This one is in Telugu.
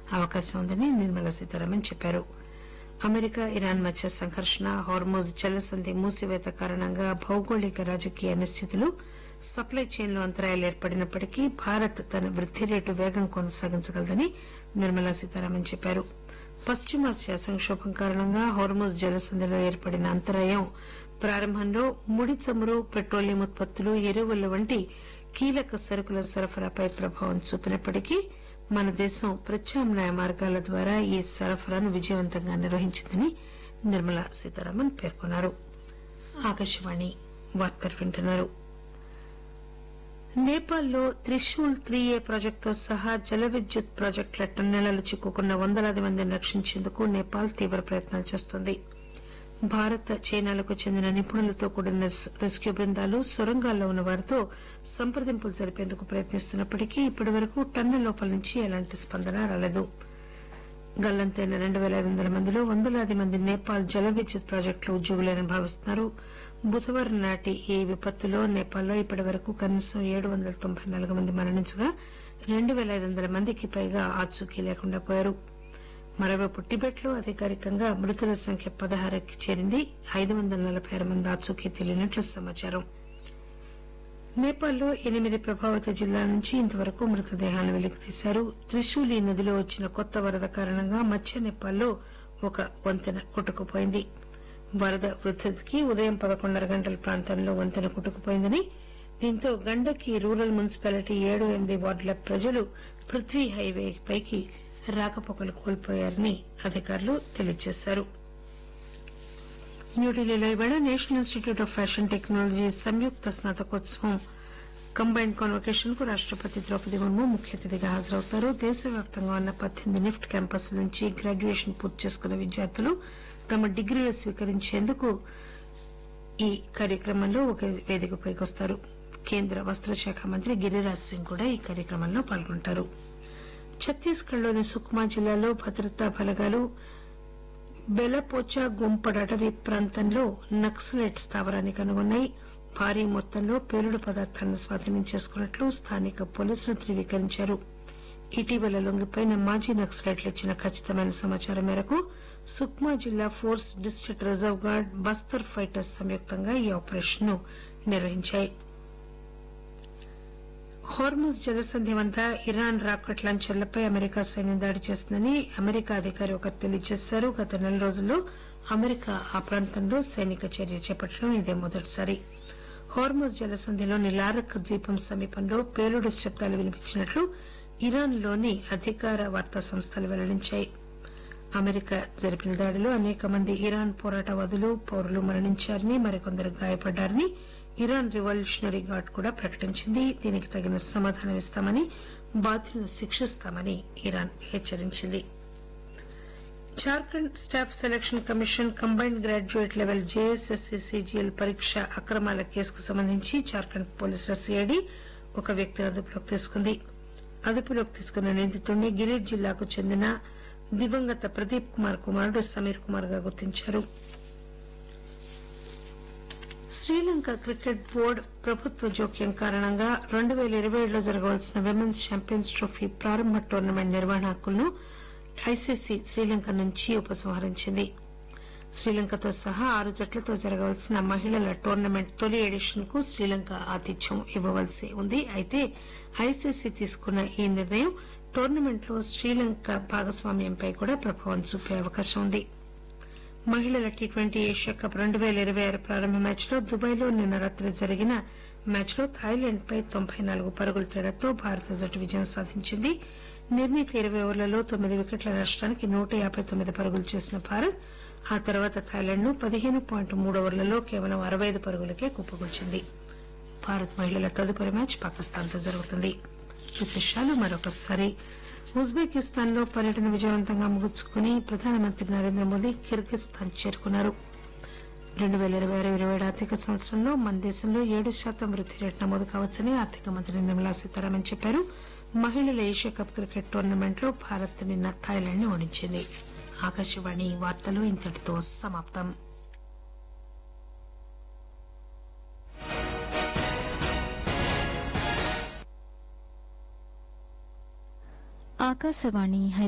అవకాశం ఉందని నిర్మలా సీతారామన్ చెప్పారు అమెరికా ఇరాన్ మధ్య సంఘర్షణ హార్మోజ్ జలసంధి మూసివేత కారణంగా భౌగోళిక రాజకీయ అనిశ్చితులు సప్లై చైన్లో అంతరాయాలు ఏర్పడినప్పటికీ భారత్ తన వృద్ది రేటు వేగం కొనసాగించగలదని నిర్మలా సీతారామన్ చెప్పారు పశ్చిమాసియా సంక్షోభం కారణంగా హార్మోజ్ జలసంధిలో ఏర్పడిన అంతరాయం ప్రారంభంలో ముడి చమురు పెట్రోలియం ఉత్పత్తులు ఎరువుల వంటి కీలక సరుకుల సరఫరాపై ప్రభావం చూపినప్పటికీ మన దేశం ప్రత్యామ్నాయ మార్గాల ద్వారా ఈ సరఫరాను విజయవంతంగా నిర్వహించిందని నిర్మలా సీతారామన్ పేర్కొన్నారు ఆకాశవాణి వార్తలు వింటున్నారు నేపాల్లో త్రిశూల్ త్రీ ఏ ప్రాజెక్టుతో సహా జల విద్యుత్ ప్రాజెక్టుల టన్నెలలు చిక్కుకున్న వందలాది మందిని రక్షించేందుకు నేపాల్ తీవ్ర ప్రయత్నాలు చేస్తోంది భారత్ చైనాలకు చెందిన నిపుణులతో కూడిన రెస్క్యూ బృందాలు సొరంగాల్లో ఉన్న వారితో సంప్రదింపులు జరిపేందుకు ప్రయత్నిస్తున్నప్పటికీ ఇప్పటి వరకు టన్నెల్ లోపల నుంచి ఎలాంటి స్పందన రాలేదు గల్లంతైన రెండు పేల ఐదు వందల మందిలో వందలాది మంది నేపాల్ జల విద్యుత్ ప్రాజెక్టులో ఉద్యోగులని భావిస్తున్నారు బుధవారం నాటి ఈ విపత్తులో నేపాల్లో ఇప్పటి వరకు కనీసం ఏడు వందల తొంభై నాలుగు మంది మరణించగా రెండు పేల ఐదు వందల మందికి పైగా ఆచూకీ లేకుండా పోయారు మరోవైపు టిబెట్ లో అధికారికంగా మృతుల సంఖ్య పదహారుకి చేరింది ఐదు వందల నలబై ఆరు మంది ఆచూకీ తెలియనట్లు సమాచారం నేపాల్లో ఎనిమిది ప్రభావిత జిల్లాల నుంచి ఇంతవరకు మృతదేహాలను వెలికితీశారు త్రిశూలి నదిలో వచ్చిన కొత్త వరద కారణంగా మధ్య నేపాల్లో ఒక వంతెన కొట్టుకుపోయింది వరద వృద్దికి ఉదయం పదకొండున్నర గంటల ప్రాంతంలో వంతెన కొట్టుకుపోయిందని దీంతో గండకి రూరల్ మున్సిపాలిటీ ఏడు ఎనిమిది వార్డుల ప్రజలు పృథ్వీ హైవే పైకి రాకపోకలు కోల్పోయారని అధికారులు తెలియజేశారు న్యూఢిల్లీలో ఇవాళ national institute of fashion technology సంయుక్త స్నాతకోత్సవం కంబైన్డ్ కాన్వకేషన్ కు రాష్టపతి ద్రౌపది ముర్ము ముఖ్య అతిథిగా హాజరవుతారు దేశవ్యాప్తంగా ఉన్న పద్దెనిమిది నిఫ్ట్ క్యాంపస్ల నుంచి గ్రాడ్యుయేషన్ పూర్తి చేసుకున్న విద్యార్థులు తమ డిగ్రీలు స్వీకరించేందుకు ఈ కార్యక్రమంలో ఒక వేదికపైకి వస్తారు కేంద్ర వస్త్రశాఖ మంత్రి గిరిరాజ్ సింగ్ కూడా ఈ కార్యక్రమంలో పాల్గొంటారు ఛత్తీస్గఢ్ లోని సుక్మా జిల్లాలో భద్రతా బలగాలు బెలపోచా గుంపడ్ అటవీ ప్రాంతంలో నక్సలైట్ స్థావరాన్ని కనుగొన్నాయి భారీ మొత్తంలో పేలుడు పదార్థాలను స్వాధీనం చేసుకున్నట్లు స్థానిక పోలీసులు ధృవీకరించారు ఇటీవల లొంగిపోయిన మాజీ నక్సలైట్లు ఇచ్చిన ఖచ్చితమైన సమాచారం మేరకు సుక్మా జిల్లా force district reserve guard Bastar fighters సంయుక్తంగా ఈ ఆపరేషన్ ను నిర్వహించాయి హోర్ముజ్ జలసంధి వద్ద ఇరాన్ రాకెట్ లాంచర్లపై అమెరికా సైన్యం దాడి చేస్తుందని అమెరికా అధికారి ఒకరు తెలియజేశారు గత నెల రోజుల్లో అమెరికా ఆ ప్రాంతంలో సైనిక చర్య చేపట్టడం ఇదే మొదటిసారి హోర్ముజ్ జలసంధిలోని లారక్ ద్వీపం సమీపంలో పేలుడు శబ్దాలు వినిపించినట్లు ఇరాన్ లోని అధికార వార్తా సంస్థలు వెల్లడించాయి అమెరికా జరిపిన దాడిలో అనేక మంది ఇరాన్ పోరాటవాదులు పౌరులు మరణించారని మరికొందరు గాయపడ్డారని ఇరాన్ రివల్యూషనరీ గార్డ్ కూడా ప్రకటించింది దీనికి తగిన సమాధానం ఇస్తామని బాధ్యులను శిక్షిస్తామని ఇరాన్ హెచ్చరించింది Jharkhand staff selection commission combined graduate level JSSC CGL పరీక్ష అక్రమాల కేసుకు సంబంధించి జార్ఖండ్ పోలీసుల సిఐడి ఒక వ్యక్తిని అదుపులోకి తీసుకుంది అదుపులోకి తీసుకున్న నిందితుడిని గిరీద్ జిల్లాకు చెందిన దివంగత ప్రదీప్ కుమార్ కుమారుడు సమీర్ కుమార్ గా గుర్తించారు శ్రీలంక క్రికెట్ బోర్డు ప్రభుత్వ జోక్యం కారణంగా రెండు పేల ఇరవై ఏడులో జరగవలసిన విమెన్స్ ఛాంపియన్స్ ట్రోఫీ ప్రారంభ టోర్నమెంట్ నిర్వహణ హక్కులను ఐసీసీ శ్రీలంక నుంచి ఉపసంహరించింది శ్రీలంకతో సహా ఆరు జట్లతో జరగవలసిన మహిళల టోర్నమెంట్ తొలి ఎడిషన్ కు శ్రీలంక ఆతిథ్యం ఇవ్వవలసి ఉంది అయితే ఐసీసీ తీసుకున్న ఈ నిర్ణయం టోర్నమెంట్ లో శ్రీలంక భాగస్వామ్యంపై కూడా ప్రభావం చూపే అవకాశం ఉంది మహిళల టీ ట్వంటీ ఏషియా కప్ రెండు పేల ఇరవై ఆరు ప్రారంభ మ్యాచ్ లో దుబాయ్ లో నిన్న రాత్రి జరిగిన మ్యాచ్ లో థాయిలాండ్ పై తొంభై నాలుగు పరుగుల తేడాతో భారత జట్టు విజయం సాధించింది నిర్ణీత ఇరవై ఓవర్లలో తొమ్మిది వికెట్ల నష్టానికి నూట యాబై తొమ్మిది పరుగులు చేసిన భారత్ ఆ తర్వాత థాయిలాండ్ ను పదిహేను పాయింట్ మూడు ఓవర్లలో కేవలం అరవై ఐదు పరుగులకే కుప్పగొల్చింది భారత్ మహిళల తదుపరి మ్యాచ్ పాకిస్తాన్ తో జరుగుతుంది విశేషాలు మరొకసారి ఉజ్బెకిస్తాన్ లో పర్యటన విజయవంతంగా ముగించుకుని ప్రధానమంత్రి నరేంద్ర మోదీ కిర్గిస్థాన్ చేరుకున్నారు రెండు పేల ఇరవై ఆరు ఇరవై ఏడు ఆర్థిక సంవత్సరంలో మన దేశంలో ఏడు శాతం వృద్ది రేటు నమోదు కావచ్చని ఆర్థిక మంత్రి నిర్మలా సీతారామన్ చెప్పారు మహిళల ఏషియా కప్ క్రికెట్ టోర్నమెంట్ లో భారత్ నిన్న థాయిలాండ్ ని ఓడించింది ఆకాశవాణి వార్తలు ఇంతటితో సమాప్తం ఆకాశవాణి